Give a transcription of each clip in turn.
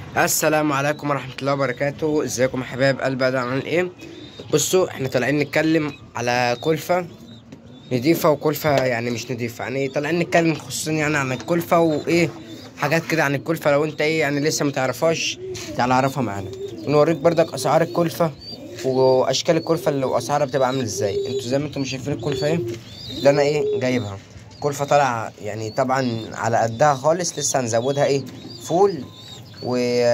السلام عليكم ورحمة الله وبركاته ازيكم يا حبايب قلب ادم عاملين ايه بصوا احنا طالعين نتكلم على كلفة نضيفة وكلفة يعني مش نضيفة يعني طالعين نتكلم خصوصا يعني عن الكلفة وايه حاجات كده عن الكلفة لو انت ايه يعني لسه متعرفهاش تعالى اعرفها معانا ونوريك بردك اسعار الكلفة واشكال الكلفة اللي واسعارها بتبقى عامل ازاي انتوا زي ما انتم شايفين الكلفة ايه اللي انا ايه جايبها كلفة طالعة يعني طبعا على قدها خالص لسه هنزودها ايه فول و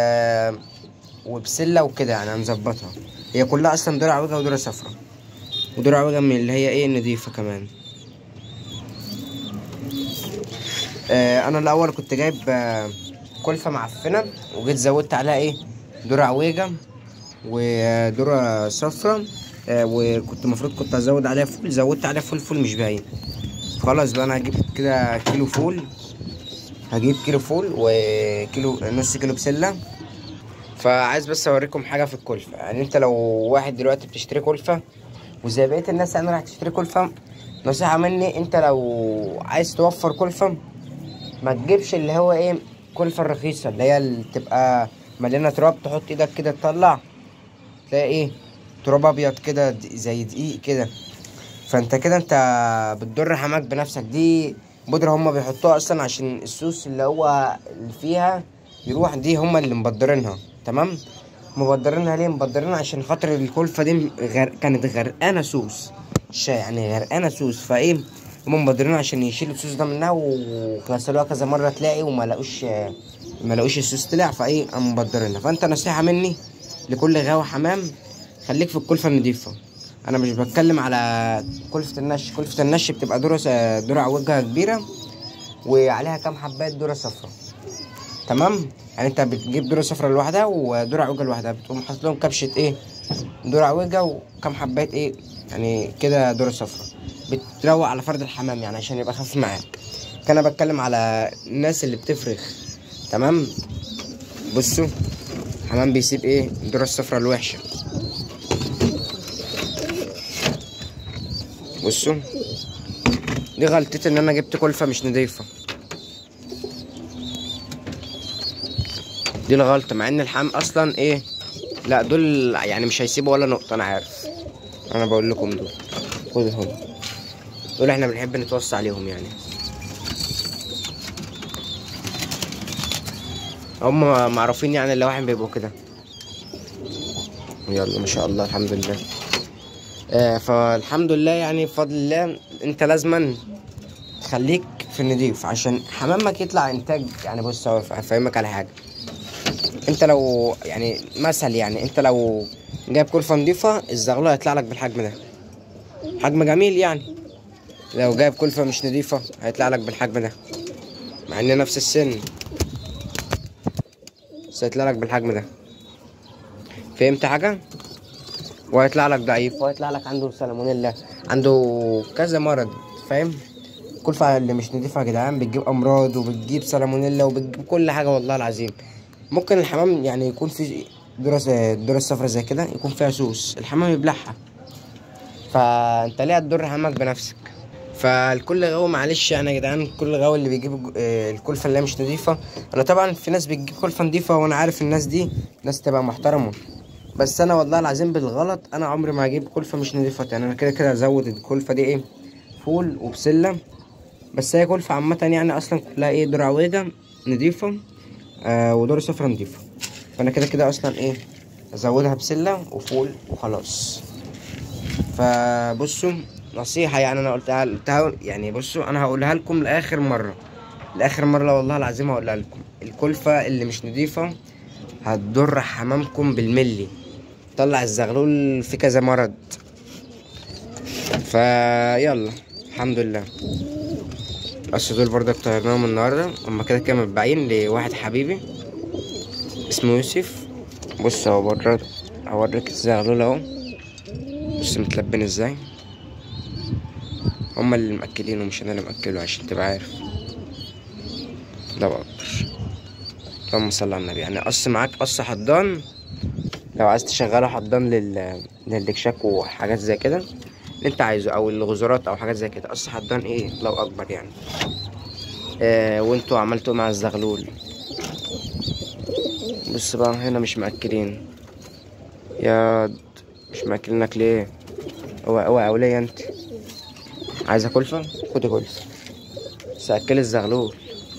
وبسله وكده يعني هنظبطها هي كلها اصلا درع وجه ودرع صفرا ودرع وجه من اللي هي ايه نضيفه كمان آه انا الاول كنت جايب آه كلفه معفنه وجيت زودت عليها ايه درع وجه ودرع صفرا آه وكنت المفروض كنت ازود عليها فول زودت عليها فول فول مش باين خلاص بقى انا هجيب كده كيلو فول هجيب كيلو فول وكيلو نص كيلو بسله فعايز بس اوريكم حاجه في الكلفه يعني انت لو واحد دلوقتي بتشتري كلفه وزي بقيه الناس يعني راح تشتري كلفه نصيحه مني انت لو عايز توفر كلفه ما تجيبش اللي هو ايه كلفه الرخيصه اللي هي اللي تبقى مليانه تراب تحط ايدك كده تطلع تلاقي ايه تراب ابيض كده زي دقيق كده فانت كده انت بتضر حماك بنفسك دي بودرة هما بيحطوها اصلا عشان السوس اللي هو اللي فيها يروح دي هما اللي مبدرينها تمام مبدرينها ليه مبدرينها عشان خاطر الكلفة دي غر... كانت غرقانة سوس شا يعني غرقانة سوس فايه هما مبدرينها عشان يشيلوا السوس ده منها وغسلوها كذا مرة تلاقي وما لقوش ما لقوش السوس طلع فايه قاموا مبدرينها فانت نصيحة مني لكل غاوي حمام خليك في الكلفة النضيفة انا مش بتكلم على كلفة النش كلفة النش بتبقى درة درع وجهها كبيرة وعليها كام حباية درة صفرا تمام يعني انت بتجيب درة صفرا لوحدها ودرع وجه لوحدها بتقوم حاطط لهم كبشة ايه درع وجه وكام حباية ايه يعني كده درة صفرا بتروق على فرد الحمام يعني عشان يبقى خفيف معاك كان انا بتكلم على الناس اللي بتفرخ تمام بصوا حمام بيسيب ايه الدرة الصفرا الوحشة بصوا دي غلطتي ان انا جبت كلفة مش نضيفة دي الغلطة مع ان الحمام اصلا ايه لا دول يعني مش هيسيبوا ولا نقطة انا عارف انا بقول لكم دول خدهم دول احنا بنحب نتوصى عليهم يعني هم معروفين يعني اللي واحد بيبقوا كده يلا ما شاء الله الحمد لله آه فالحمد لله يعني بفضل الله انت لازما تخليك في النضيف عشان حمامك يطلع انتاج يعني بص هفهمك على حاجه انت لو يعني مثل يعني انت لو جايب كلفه نضيفه الزغلول هيطلع لك بالحجم ده حجم جميل يعني لو جايب كلفه مش نضيفه هيطلع لك بالحجم ده مع ان نفس السن بس هيطلع لك بالحجم ده فهمت حاجه وهيطلع لك ضعيف وهيطلع لك عنده سالمونيلا عنده كذا مرض فاهم الكلفة اللي مش نضيفة يا جدعان بتجيب امراض وبتجيب سالمونيلا وبتجيب كل حاجة والله العظيم ممكن الحمام يعني يكون في درس الدرة الصفرا زي كده يكون فيها سوس الحمام يبلعها فانت ليه هتضر حمامك بنفسك فالكل غاوي معلش يعني يا جدعان كل غاوي اللي بيجيب الكلفة اللي هي مش نضيفة انا طبعا في ناس بتجيب كلفة نضيفة وانا عارف الناس دي ناس تبقى محترمة بس انا والله العظيم بالغلط انا عمري ما هجيب كلفه مش نضيفه يعني انا كده كده ازود الكلفه دي ايه فول وبسله بس هي كلفه عامه يعني اصلا كلها ايه درع وجه نضيفه آه ودور صفرا نضيفه فانا كده كده اصلا ايه ازودها بسله وفول وخلاص فبصوا نصيحه يعني انا قلتها قلتها يعني بصوا انا هقولها لكم لاخر مره لاخر مره والله العظيم هقولها لكم الكلفه اللي مش نضيفه هتضر حمامكم بالملي طلع الزغلول في كذا مرض فيلا الحمد لله اصل دول برضك طيرناهم النهارده هما كده كده متباعين لواحد حبيبي اسمه يوسف بص اهو بره هوريك الزغلول اهو بص متلبين ازاي هما اللي مأكلينه مش انا اللي مأكله عشان تبقى عارف ده اكبر اللهم صل على النبي يعني قص معاك قص حضان لو عايز تشغله حضان لل للدكشاك وحاجات زي كده اللي انت عايزه او الغزارات او حاجات زي كده قص حضان ايه لو اكبر يعني آه وانتوا عملتوا مع الزغلول بص بقى هنا مش مأكلين يا د- مش مأكلينك ليه اوعى اوعى وليا انت عايزة كلفة خدي كلفة سأكل الزغلول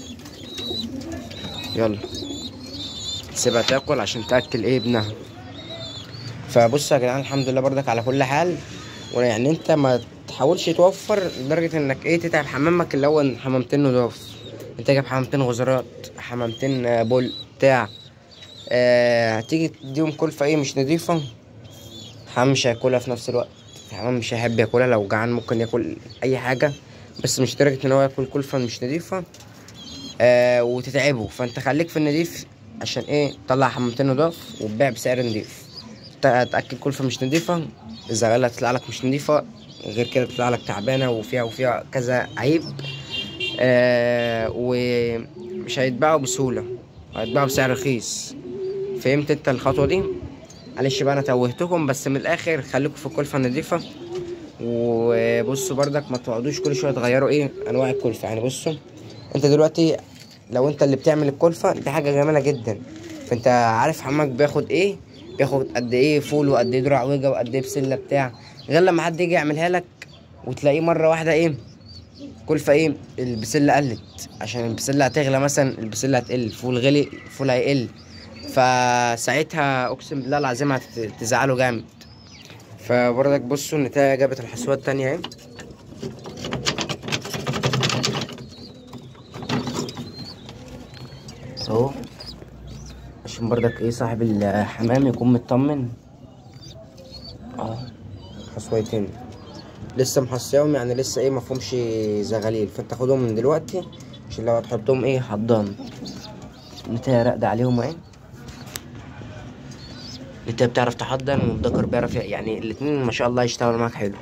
يلا سيبها تاكل عشان تأكل ايه ابنها فبص يا جدعان الحمد لله برضك على كل حال ويعني انت ما تحاولش توفر لدرجة انك ايه تتعب حمامك اللي هو حمامتين نضاف انت جايب حمامتين غزرات حمامتين آه، بول بتاع آه هتيجي تديهم كلفة ايه مش نضيفة حمام مش هياكلها في نفس الوقت الحمام مش هيحب ياكلها لو جعان ممكن ياكل اي حاجة بس مش درجة ان هو ياكل كلفة مش نضيفة آه وتتعبه فانت خليك في النضيف عشان ايه تطلع حمامتين نضاف وتبيع بسعر نضيف ت- تاكل كلفة مش نضيفة الزغالة تطلع لك مش نضيفة غير كده تطلع لك تعبانة وفيها وفيها كذا عيب آه ومش هيتباعوا بسهولة هيتباعوا بسعر رخيص فهمت انت الخطوة دي معلش بقى انا توهتكم بس من الاخر خليكم في الكلفة النضيفة وبصوا بردك ما تقعدوش كل شوية تغيروا ايه انواع الكلفة يعني بصوا انت دلوقتي لو انت اللي بتعمل الكلفة دي حاجة جميلة جدا فانت عارف حمامك بياخد ايه بياخد قد ايه فول وقد ايه دراع وجه وقد ايه بسلة بتاع غير لما حد يجي يعملها لك وتلاقيه مرة واحدة ايه كلفة ايه البسلة قلت عشان البسلة هتغلى مثلا البسلة هتقل الفول غلي الفول هيقل فساعتها اقسم بالله العظيم هتزعله جامد فبرضك بصوا النتاية جابت الحصوات التانية اهي اهو عشان برضك ايه صاحب الحمام يكون مطمن اه حصويتين لسه محصيهم يعني لسه ايه مفهومش زغاليل فانت خدهم من دلوقتي عشان لو هتحطهم ايه حضان النتاية راقدة عليهم اهي انت بتعرف تحضن والذكر بيعرف ي- يعني الاتنين ما شاء الله يشتغلوا معاك حلو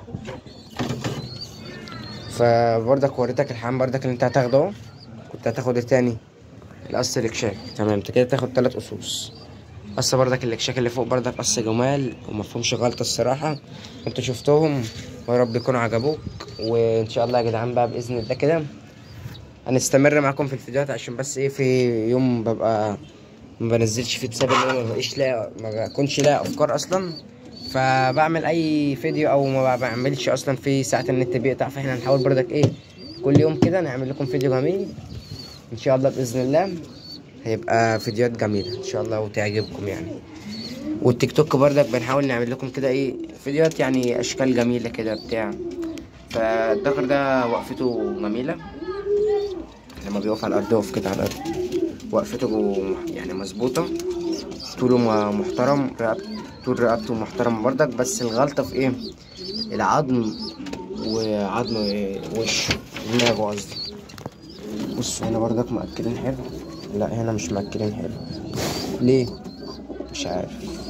فبرضك وريتك الحمام برضك اللي انت هتاخده اهو كنت هتاخد التاني القص الاكشاك تمام انت كده تاخد تلات قصوص قص برضك الاكشاك اللي فوق برضك قص جمال ومفهومش غلطة الصراحة انتوا شفتوهم ويا رب يكونوا عجبوك وان شاء الله يا جدعان بقى باذن الله كده هنستمر معاكم في الفيديوهات عشان بس ايه في يوم ببقى ما بنزلش فيه بسبب ان انا ما بقيش لاقي ما بكونش لاقي افكار اصلا فبعمل اي فيديو او ما بعملش اصلا في ساعات النت بيقطع فاحنا هنحاول برضك ايه كل يوم كده نعمل لكم فيديو جميل ان شاء الله باذن الله هيبقى فيديوهات جميله ان شاء الله وتعجبكم يعني والتيك توك برضك بنحاول نعمل لكم كده ايه فيديوهات يعني اشكال جميله كده بتاع فالدكر ده وقفته جميله لما بيقف على الارض يقف كده على الارض وقفته جو- يعني مظبوطه طوله م- محترم رقب طول رقبته محترم برضك بس الغلطه في ايه العظم وعظم وش دماغه قصدي بصوا هنا برضك مأكلين حلو لا هنا مش مأكلين حلو ليه مش عارف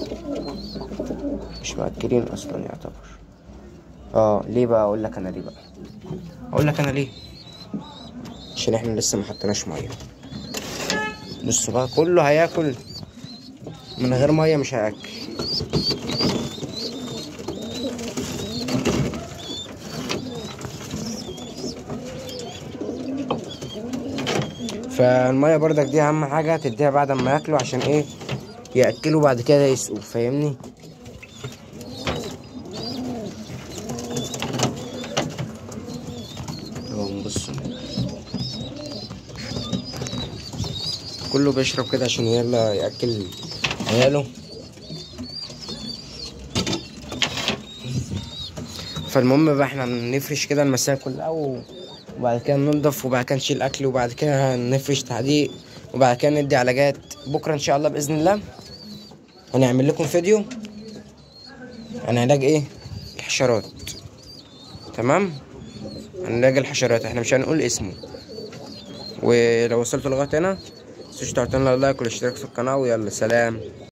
مش مأكلين اصلا يعتبر اه ليه بقى اقول لك انا ليه بقى اقول لك انا ليه عشان احنا لسه ما حطيناش ميه بصوا بقى كله هياكل من غير ميه مش هياكل فالميه برضك دي اهم حاجه تديها بعد ما ياكلوا عشان ايه ياكلوا بعد كده يسقوا فاهمني اهو بصوا كله بيشرب كده عشان يلا ياكل عياله فالمهم بقى احنا نفرش كده المساء كلها و- وبعد كده ننضف وبعد كده نشيل اكل وبعد كده نفرش تعليق وبعد كده ندي علاجات بكره ان شاء الله باذن الله هنعمل لكم فيديو عن علاج ايه الحشرات تمام عن علاج الحشرات احنا مش هنقول اسمه ولو وصلتوا لغايه هنا متنسوش تعطونا لايك والاشتراك في القناه ويلا سلام